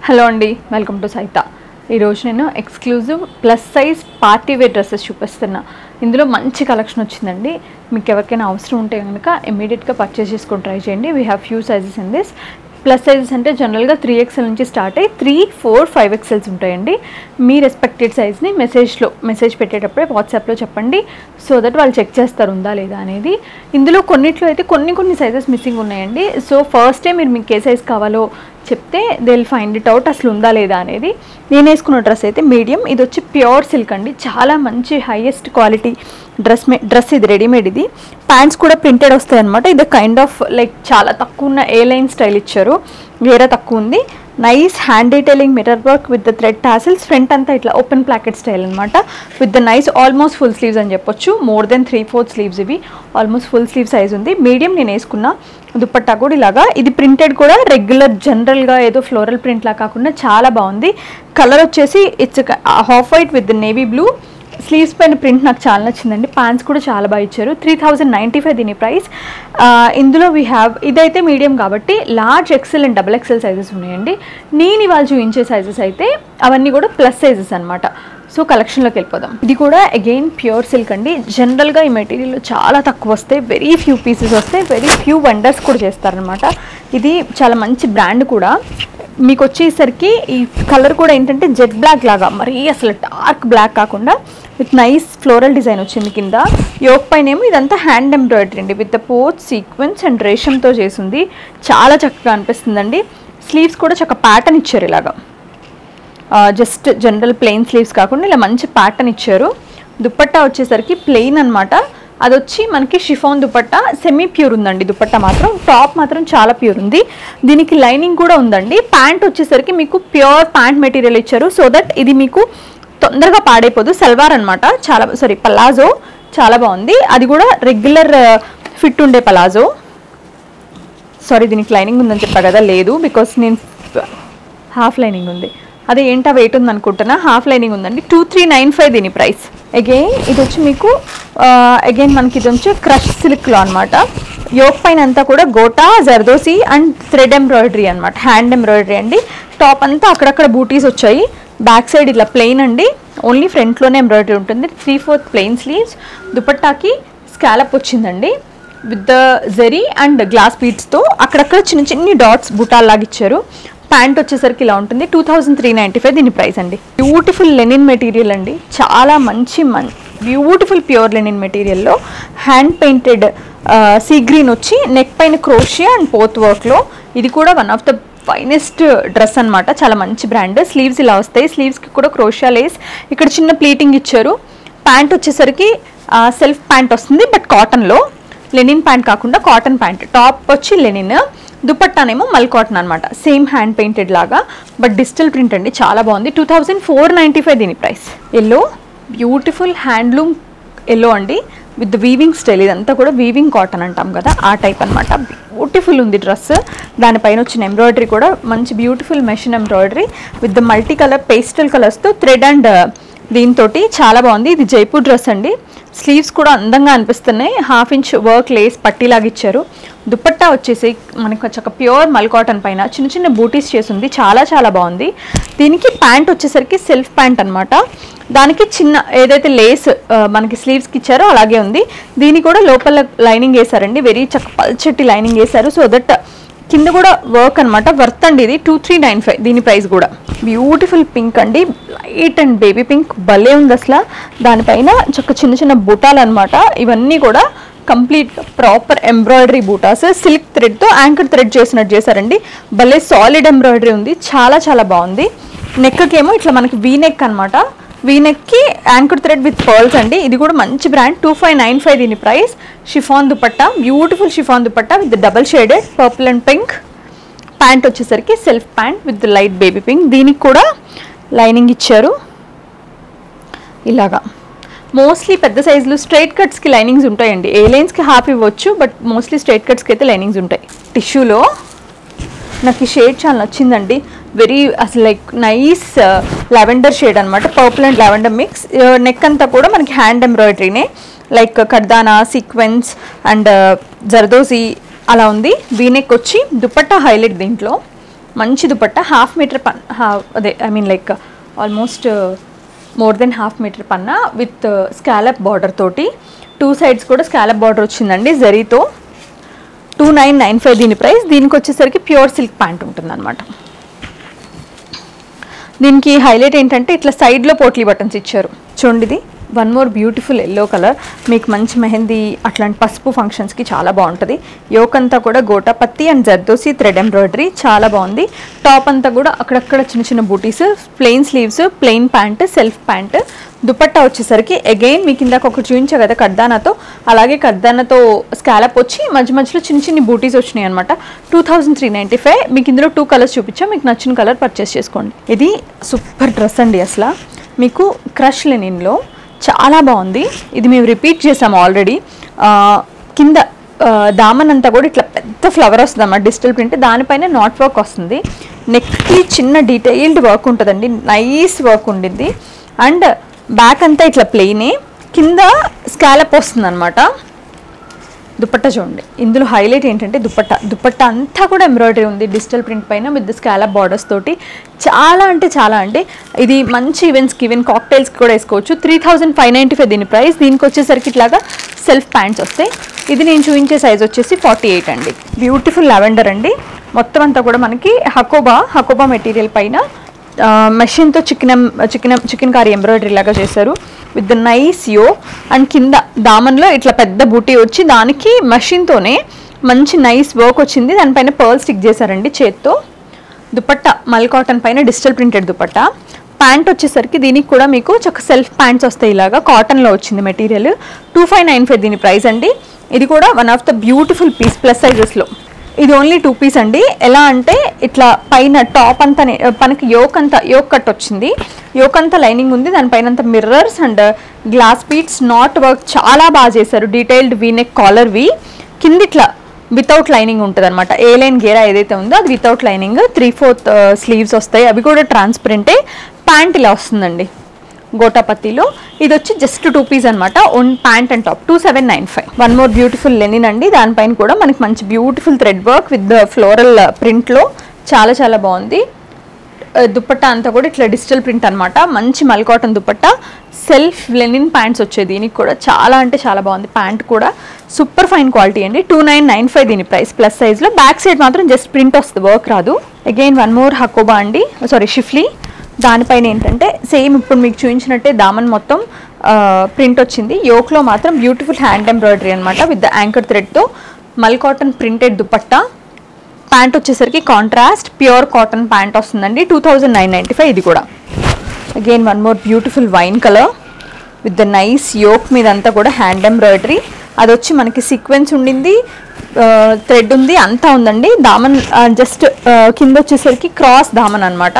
hello అండి welcome to సైత ఈరోజు నేను exclusive plus size party wear dresses చూపిస్తున్నా ఇందులో మంచి కలెక్షన్ వచ్చిందండి మీకు ఎవరికైనా అవసరం ఉంటే కనుక ఇమీడియట్గా పర్చేస్ చేసుకొని ట్రై చేయండి we have few sizes in this plus sizes అంటే జనరల్గా త్రీ ఎక్స్ఎల్ నుంచి స్టార్ట్ అయ్యి త్రీ ఫోర్ ఫైవ్ ఎక్స్ఎల్స్ ఉంటాయండి మీ రెస్పెక్టెడ్ సైజ్ని మెసేజ్లో మెసేజ్ పెట్టేటప్పుడే వాట్సాప్లో చెప్పండి సో దట్ వాళ్ళు చెక్ చేస్తారు ఉందా లేదా అనేది ఇందులో కొన్నిట్లో అయితే కొన్ని కొన్ని సైజెస్ మిస్సింగ్ ఉన్నాయండి సో ఫస్టే మీరు మీకు ఏ సైజ్ కావాలో చెప్తే they will find it out అసలు ఉందా లేదా అనేది నేను వేసుకున్న డ్రెస్ అయితే మీడియం ఇది వచ్చి ప్యూర్ సిల్క్ అండి చాలా మంచి హైయెస్ట్ క్వాలిటీ డ్రెస్ మే డ్రెస్ ఇది రెడీమేడ్ ఇది ప్యాంట్స్ కూడా ప్రింటెడ్ వస్తాయి అనమాట ఇది కైండ్ ఆఫ్ లైక్ చాలా తక్కువ ఉన్న ఏ లైన్ స్టైల్ ఇచ్చారు వేరే తక్కువ ఉంది nice hand detailing mirror work with the thread tassels front అంతా ఇట్లా ఓపెన్ ప్లాకెట్ స్టైల్ అనమాట with the nice almost full sleeves అని చెప్పొచ్చు more than three fourth sleeves ఇవి ఆల్మోస్ట్ ఫుల్ స్లీవ్ సైజ్ ఉంది మీడియం నేను వేసుకున్న దుపట్టా కూడా ఇలాగా ఇది ప్రింటెడ్ కూడా రెగ్యులర్ జనరల్గా ఏదో ఫ్లోరల్ ప్రింట్ లా కాకుండా చాలా బాగుంది కలర్ వచ్చేసి it's half white with navy blue sleeves పైన ప్రింట్ నాకు చాలా నచ్చిందండి ప్యాంట్స్ కూడా చాలా బాగా ఇచ్చారు త్రీ థౌజండ్ నైంటీ ఫైవ్ దీని ప్రైస్ ఇందులో వీ హ్యావ్ ఇదైతే మీడియం కాబట్టి large XL and double XL sizes ఉన్నాయండి నేను ఇవాళ చూపించే సైజెస్ అయితే అవన్నీ కూడా ప్లస్ సైజెస్ అనమాట సో కలెక్షన్లోకి వెళ్ళిపోదాం ఇది కూడా అగైన్ ప్యూర్ సిల్క్ అండి జనరల్గా ఈ మెటీరియల్ చాలా తక్కువ వస్తాయి వెరీ ఫ్యూ పీసెస్ వస్తాయి వెరీ ఫ్యూ వండర్స్ కూడా చేస్తారనమాట ఇది చాలా మంచి బ్రాండ్ కూడా మీకు వచ్చేసరికి ఈ కలర్ కూడా ఏంటంటే జెట్ బ్లాక్ లాగా మరీ అసలు డార్క్ బ్లాక్ కాకుండా విత్ నైస్ ఫ్లోరల్ డిజైన్ వచ్చింది కింద యోక్ పైన ఏమో ఇదంతా హ్యాండ్ ఎంబ్రాయిడరీ అండి with the pot sequins and రేషంతో చేసింది చాలా చక్కగా అనిపిస్తుందండి స్లీవ్స్ కూడా చక్క ప్యాటర్న్ ఇచ్చారు ఇలాగా జస్ట్ జనరల్ ప్లెయిన్ స్లీవ్స్ కాకుండా ఇలా మంచి ప్యాటర్న్ ఇచ్చారు దుపట్టా వచ్చేసరికి ప్లెయిన్ అనమాట అది వచ్చి మనకి షిఫాన్ దుపట్టా సెమీ ప్యూర్ ఉందండి దుపట్టా మాత్రం టాప్ మాత్రం చాలా ప్యూర్ ఉంది దీనికి లైనింగ్ కూడా ఉందండి ప్యాంట్ వచ్చేసరికి మీకు ప్యూర్ ప్యాంట్ మెటీరియల్ ఇచ్చారు సో దట్ ఇది మీకు తొందరగా పాడైపోదు సల్వార్ అనమాట చాలా సారీ పలాజో చాలా బాగుంది అది కూడా రెగ్యులర్ ఫిట్ ఉండే పలాజో సారీ దీనికి లైనింగ్ ఉందని చెప్పా కదా లేదు బికాస్ నేను హాఫ్ లైనింగ్ ఉంది అదే ఏంటా వెయిట్ ఉంది అనుకుంటున్నా హాఫ్ లైనింగ్ ఉందండి టూ త్రీ నైన్ ఫైవ్ దీని ప్రైస్ అగైన్ ఇది వచ్చి మీకు అగైన్ మనకి ఇది వచ్చి క్రష్ సిల్క్లో అనమాట యోక్ పైన అంతా కూడా gota zardosi and thread embroidery అనమాట హ్యాండ్ ఎంబ్రాయిడరీ అండి టాప్ అంతా అక్కడక్కడ బూటీస్ వచ్చాయి బ్యాక్ సైడ్ ఇట్లా ప్లెయిన్ అండి ఓన్లీ ఫ్రంట్లోనే ఎంబ్రాయిడరీ ఉంటుంది త్రీ ఫోర్త్ ప్లెయిన్ స్లీవ్స్ దుపట్టాకి స్కాలప్ వచ్చిందండి with the zari and glass బీట్స్తో అక్కడక్కడ చిన్న చిన్ని డాట్స్ బుటాల్లాగా ఇచ్చారు ప్యాంట్ వచ్చేసరికి ఇలా ఉంటుంది two thousand three ninety five దీని ప్రైస్ అండి బ్యూటిఫుల్ లెనిన్ మెటీరియల్ అండి చాలా మంచి మన్ బ్యూటిఫుల్ ప్యూర్ లెనిన్ మెటీరియల్లో హ్యాండ్ పెయింటెడ్ సీ గ్రీన్ వచ్చి నెక్ పైన క్రోషియా అండ్ పోత్ వర్క్లో ఇది కూడా one of the finest dress అనమాట చాలా మంచి బ్రాండ్ స్లీవ్స్ ఇలా వస్తాయి స్లీవ్స్కి కూడా క్రోషియా లేస్ ఇక్కడ చిన్న ప్లీటింగ్ ఇచ్చారు ప్యాంట్ వచ్చేసరికి సెల్ఫ్ ప్యాంట్ వస్తుంది బట్ కాటన్లో లెనిన్ ప్యాంట్ కాకుండా కాటన్ ప్యాంట్ టాప్ వచ్చి లెనిన్ దుపట్టానేమో మల్ కాటన్ అనమాట సేమ్ హ్యాండ్ పెయింటెడ్ లాగా బట్ డిజిటల్ ప్రింట్ అండి చాలా బాగుంది two thousand four ninety five దీని price yellow beautiful handloom yellow అండి విత్ వీవింగ్ స్టైల్ ఇదంతా కూడా వీవింగ్ కాటన్ అంటాం కదా ఆ టైప్ అనమాట బ్యూటిఫుల్ ఉంది డ్రెస్ దానిపైన వచ్చిన ఎంబ్రాయిడరీ కూడా మంచి beautiful machine embroidery with the multi colour pastel కలర్స్తో థ్రెడ్ అండ్ దీంతో చాలా బాగుంది ఇది జైపూర్ డ్రెస్ అండి స్లీవ్స్ కూడా అందంగా అనిపిస్తున్నాయి హాఫ్ ఇంచ్ వర్క్ లేస్ పట్టీలాగా ఇచ్చారు దుపట్టా వచ్చేసి మనకు ఒక ప్యూర్ మల్ కాటన్ పైన చిన్న చిన్న బూటీస్ చేసింది చాలా చాలా బాగుంది దీనికి ప్యాంట్ వచ్చేసరికి సెల్ఫ్ ప్యాంట్ అనమాట దానికి చిన్న ఏదైతే లేస్ మనకి స్లీవ్స్కి ఇచ్చారో అలాగే ఉంది దీని కూడా లోపల లైనింగ్ వేశారండి వెరీ చక్క పల్చటి లైనింగ్ వేశారు సో దట్ కింద కూడా వర్క్ అనమాట వర్త్ అండి ఇది టూ త్రీ నైన్ ఫైవ్ దీని ప్రైస్ కూడా బ్యూటిఫుల్ పింక్ అండి లైట్ అండ్ బేబీ పింక్ భలే ఉంది అసలు దానిపైన చక్క చిన్న చిన్న బుటాలు అనమాట ఇవన్నీ కూడా complete proper embroidery butas silk థ్రెడ్తో యాంకర్ థ్రెడ్ చేసినట్టు చేశారండి భలే సాలిడ్ ఎంబ్రాయిడరీ ఉంది చాలా చాలా బాగుంది నెక్కి ఏమో ఇట్లా మనకి వీ నెక్ అనమాట వీనెక్కి యాంకర్ థ్రెడ్ విత్ పర్ల్స్ అండి ఇది కూడా మంచి brand two five nine five దీని price chiffon dupatta beautiful chiffon dupatta with double shaded purple and pink pant వచ్చేసరికి self pant with light baby pink దీనికి కూడా లైనింగ్ ఇచ్చారు ఇలాగా మోస్ట్లీ పెద్ద సైజులు స్ట్రైట్ కట్స్కి లైనింగ్స్ ఉంటాయండి ఏ లైన్స్కి హాఫ్ ఇవ్వచ్చు బట్ మోస్ట్లీ స్ట్రైట్ కట్స్కి అయితే లైనింగ్స్ ఉంటాయి టిష్యూలో నాకు ఈ షేడ్ చాలా నచ్చిందండి వెరీ అసలు లైక్ నైస్ లెవెండర్ షేడ్ అనమాట purple and lavender mix neck అంతా కూడా మనకి హ్యాండ్ ఎంబ్రాయిడరీనే లైక్ కడ్దానా సీక్వెన్స్ అండ్ జర్దోసి అలా ఉంది వీనెక్ వచ్చి దుపట్టా హైలైట్ దీంట్లో మంచి దుపట్టా హాఫ్ మీటర్ పన్ హా- అదే I mean like almost more than half metre పన్నా విత్ స్కాలప్ బార్డర్ తోటి టూ సైడ్స్ కూడా స్కాలప్ బార్డర్ వచ్చిందండి జరీతో టూ నైన్ నైన్ ఫైవ్ దీని ప్రైస్ దీనికి వచ్చేసరికి ప్యూర్ సిల్క్ ప్యాంట్ ఉంటుంది అనమాట దీనికి హైలైట్ ఏంటంటే ఇట్లా సైడ్లో పోట్లీ బటన్స్ ఇచ్చారు చూడండి ఇది one more beautiful yellow colour మీకు మంచి మెహందీ అట్లాంటి పసుపు ఫంక్షన్స్కి చాలా బాగుంటుంది యోక్ అంతా కూడా gotapatti and zardosi thread embroidery చాలా బాగుంది టాప్ అంతా కూడా అక్కడక్కడ చిన్న చిన్న butis plain sleeves plain pant self pant dupatta వచ్చేసరికి అగైన్ మీకు ఇందాక ఒకటి చూపించా కదా కర్దానాతో అలాగే కర్దానాతో స్కాలప్ వచ్చి మధ్య మధ్యలో చిన్న చిన్న బూటీస్ వచ్చినాయి అనమాట two thousand three ninety five మీకు ఇందులో టూ కలర్స్ చూపించా మీకు నచ్చిన కలర్ పర్చేస్ చేసుకోండి ఇది సూపర్ డ్రెస్ అండి అసలు మీకు క్రష్ లెనిన్లో చాలా బాగుంది ఇది మేము రిపీట్ చేసాము ఆల్రెడీ కింద ఆ, దామన్ అంతా కూడా ఇట్లా పెద్ద ఫ్లవర్ వస్తుంది అన్నమాట డిజిటల్ ప్రింట్ దానిపైన నాట్ వర్క్ వస్తుంది నెక్కి చిన్న డీటెయిల్డ్ వర్క్ ఉంటుందండి నైస్ వర్క్ ఉండింది అండ్ బ్యాక్ అంతా ఇట్లా ప్లెయినే కింద స్కాలప్ వస్తుంది అనమాట దుపట్టా చూడండి ఇందులో హైలైట్ ఏంటంటే దుపట్టా దుపట్టా అంతా కూడా ఎంబ్రాయిడరీ ఉంది డిజిటల్ ప్రింట్ పైన విత్ స్కాలప్ బార్డర్స్ తోటి చాలా అంటే చాలా అంటే ఇది మంచి ఈవెంట్స్కి ఈవెన్ కాక్టైల్స్కి కూడా వేసుకోవచ్చు three thousand five ninety five దీని ప్రైస్ దీనికి వచ్చేసరికి ఇట్లాగా సెల్ఫ్ ప్యాంట్స్ వస్తాయి ఇది నేను చూపించే సైజ్ వచ్చేసి ఫార్టీ ఎయిట్ అండి బ్యూటిఫుల్ లావెండర్ అండి మొత్తం అంతా కూడా మనకి హకోబా హకోబా మెటీరియల్ పైన మెషిన్తో చికెన్ చికెన్ చికెన్ కారీ ఎంబ్రాయిడరీ లాగా చేశారు విత్ ద నైస్ యో అండ్ కింద దామన్లో ఇట్లా పెద్ద బూటీ వచ్చి దానికి మెషిన్తోనే మంచి నైస్ వర్క్ వచ్చింది దానిపైన పర్ల్ స్టిక్ చేశారండి చేత్తో దుపట్టా మల్ కాటన్ పైన డిజిటల్ ప్రింటెడ్ దుపట్టా ప్యాంట్ వచ్చేసరికి దీనికి కూడా మీకు చక్క సెల్ఫ్ ప్యాంట్స్ వస్తాయి ఇలాగా కాటన్లో వచ్చింది material two five nine five దీని ప్రైస్ అండి ఇది కూడా one of the beautiful piece plus సైజెస్లో ఇది ఓన్లీ టూ పీస్ అండి ఎలా అంటే ఇట్లా పైన టాప్ అంతా మనకి యోక్ అంతా యోక్ కట్ వచ్చింది యోక్ అంతా లైనింగ్ ఉంది దానిపైన అంతా mirrors and glass beads knot work చాలా బాగా చేశారు డీటెయిల్డ్ వీనెక్ కాలర్ వి కింద ఇట్లా వితౌట్ లైనింగ్ ఉంటుంది అనమాట ఏ లైన్ గేరా ఏదైతే ఉందో అది without lining three fourth sleeves వస్తాయి అవి కూడా ట్రాన్స్పరెంటే ప్యాంట్ ఇలా వస్తుందండి గోటాపత్తిలో ఇది వచ్చి జస్ట్ టూ పీస్ అనమాట own pant and top two seven nine five one more beautiful linen అండి దానిపైన కూడా మనకి మంచి beautiful thread work with the floral ప్రింట్లో చాలా చాలా బాగుంది ఆ, దుపట్టా అంతా కూడా ఇట్లా డిజిటల్ ప్రింట్ అనమాట మంచి mul cotton dupatta self linen pants వచ్చాయి దీనికి కూడా చాలా అంటే చాలా బాగుంది ప్యాంట్ కూడా సూపర్ ఫైన్ క్వాలిటీ అండి టూ నైన్ నైన్ ఫైవ్ దీని ప్రైస్ ప్లస్ సైజ్లో బ్యాక్ సైడ్ మాత్రం జస్ట్ ప్రింట్ వస్తుంది వర్క్ రాదు అగైన్ వన్ మోర్ హకోబా అండి సారీ షిఫ్లీ దానిపైన ఏంటంటే సేమ్ ఇప్పుడు మీకు చూపించినట్టే దామన్ మొత్తం ప్రింట్ వచ్చింది యోక్లో మాత్రం బ్యూటిఫుల్ హ్యాండ్ ఎంబ్రాయిడరీ అనమాట విత్ ద యాంకర్ థ్రెడ్తో mul cotton printed dupatta pant వచ్చేసరికి కాంట్రాస్ట్ ప్యూర్ కాటన్ ప్యాంట్ వస్తుందండి two thousand nine ninety five ఇది కూడా again one more beautiful wine colour with the nice yoke మీద అంతా కూడా హ్యాండ్ ఎంబ్రాయిడరీ అది వచ్చి మనకి సీక్వెన్స్ ఉండింది థ్రెడ్ ఉంది అంతా ఉందండి దామన్ జస్ట్ కింద వచ్చేసరికి క్రాస్ దామన్ అన్నమాట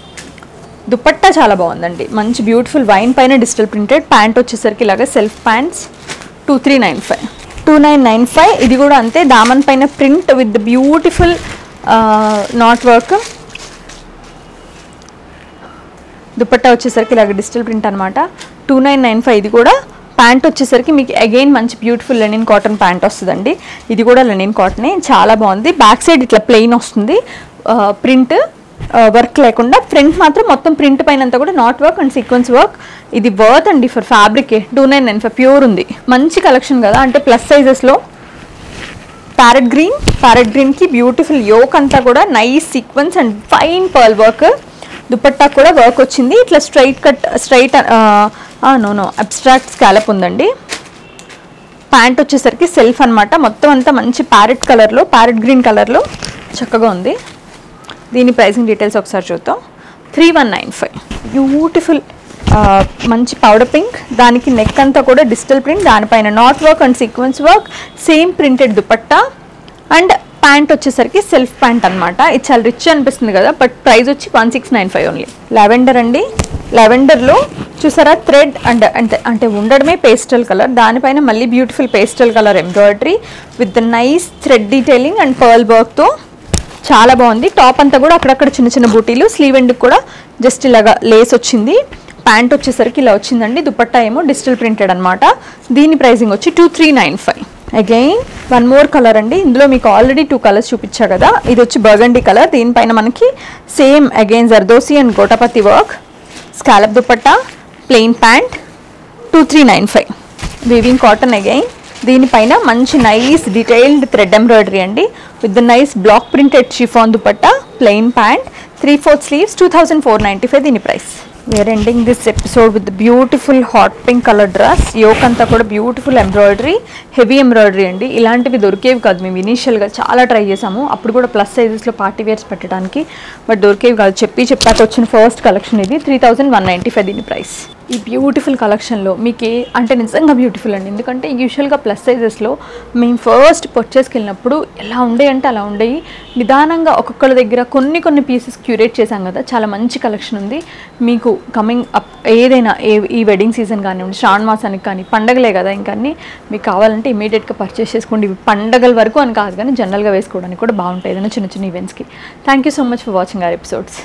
దుపట్టా చాలా బాగుందండి మంచి బ్యూటిఫుల్ వైన్ పైన డిజిటల్ ప్రింటెడ్ ప్యాంట్ వచ్చేసరికి ఇలాగ self pants two three nine five two nine nine five ఇది కూడా అంతే దామన్ పైన print with beautiful knot work dupatta వచ్చేసరికి ఇలాగ డిజిటల్ ప్రింట్ అనమాట టూ నైన్ నైన్ ఫైవ్ ఇది కూడా ప్యాంట్ వచ్చేసరికి మీకు అగైన్ మంచి బ్యూటిఫుల్ లెనిన్ కాటన్ ప్యాంట్ వస్తుందండి ఇది కూడా లెనిన్ కాటనే చాలా బాగుంది బ్యాక్ సైడ్ ఇట్లా ప్లెయిన్ వస్తుంది ప్రింట్ వర్క్ లేకుండా ఫ్రంట్ మాత్రం మొత్తం ప్రింట్ పైన అంతా కూడా knot work and sequence work ఇది వర్త్ అండి for fabric two nine nine five pure ఉంది మంచి కలెక్షన్ కదా అంటే ప్లస్ సైజెస్లో ప్యారెట్ గ్రీన్ ప్యారెట్ గ్రీన్కి బ్యూటిఫుల్ యోక్ అంతా కూడా nice sequence and fine pearl work dupatta కూడా వర్క్ వచ్చింది ఇట్లా straight cut straight no no abstract scallop ఉందండి ప్యాంట్ వచ్చేసరికి సెల్ఫ్ అన్నమాట మొత్తం అంతా మంచి ప్యారెట్ కలర్లో ప్యారెట్ గ్రీన్ కలర్లో చక్కగా ఉంది దీని ప్రైసింగ్ డీటెయిల్స్ ఒకసారి చూద్దాం three one nine five beautiful మంచి పౌడర్ పింక్ దానికి నెక్ అంతా కూడా డిజిటల్ ప్రింట్ దానిపైన knot work and sequence work same printed dupatta and pant వచ్చేసరికి సెల్ఫ్ ప్యాంట్ అనమాట ఇది చాలా రిచ్ అనిపిస్తుంది కదా బట్ ప్రైస్ వచ్చి one six nine five only lavender అండి లావెండర్లో చూసారా థ్రెడ్ అండ్ అంటే అంటే ఉండడమే పేస్టల్ కలర్ దానిపైన మళ్ళీ beautiful pastel colour embroidery with the nice thread detailing and pearl వర్క్తో చాలా బాగుంది టాప్ అంతా కూడా అక్కడక్కడ చిన్న చిన్న బూటీలు స్లీవ్ ఎండ్కి కూడా జస్ట్ ఇలాగా లేస్ వచ్చింది ప్యాంట్ వచ్చేసరికి ఇలా వచ్చిందండి దుపట్టా ఏమో డిజిటల్ ప్రింటెడ్ అనమాట దీని ప్రైసింగ్ వచ్చి two three nine five again one more colour అండి ఇందులో మీకు ఆల్రెడీ టూ కలర్స్ చూపించా కదా ఇది వచ్చి బర్గండి కలర్ దీనిపైన మనకి same again zardozi and gota patti work scallop dupatta plain pant two three nine five weaving cotton again దీనిపైన మంచి నైస్ డీటెయిల్డ్ థ్రెడ్ ఎంబ్రాయిడరీ అండి with nice block printed chiffon dupatta plain pant three fourth sleeves two thousand four ninety five దీని price we're ending this episode with beautiful hot pink colour dress yoke అంతా కూడా beautiful embroidery heavy embroidery అండి ఇలాంటివి దొరికేవి కాదు మేము ఇనీషియల్గా చాలా ట్రై చేసాము అప్పుడు కూడా ప్లస్ సైజెస్లో పార్టీ వేర్స్ పెట్టడానికి బట్ దొరికేవి కాదు చెప్పి చెప్పాక వచ్చిన ఫస్ట్ కలెక్షన్ ఇది three thousand one ninety five దీని ప్రైస్ ఈ బ్యూటిఫుల్ కలెక్షన్లో మీకు ఏ అంటే నిజంగా బ్యూటిఫుల్ అండి ఎందుకంటే యూజువల్గా ప్లస్ సైజెస్లో మేము ఫస్ట్ పర్చేస్కి వెళ్ళినప్పుడు ఎలా ఉండే అంటే అలా ఉండేవి నిదానంగా ఒక్కొక్కరి దగ్గర కొన్ని కొన్ని పీసెస్ క్యూరేట్ చేశాం కదా చాలా మంచి కలెక్షన్ ఉంది మీకు కమింగ్ అప్ ఏదైనా ఏ ఈ వెడ్డింగ్ సీజన్ కానివ్వండి శ్రావణ మాసానికి కానీ పండగలే కదా ఇంకా అన్ని మీకు కావాలంటే ఇమీడియట్గా పర్చేస్ చేసుకోండి ఇవి పండగల వరకు అని కాదు కానీ జనరల్గా వేసుకోవడానికి కూడా బాగుంటాయి ఏదైనా చిన్న చిన్న ఈవెంట్స్కి thank you so much for watching our episodes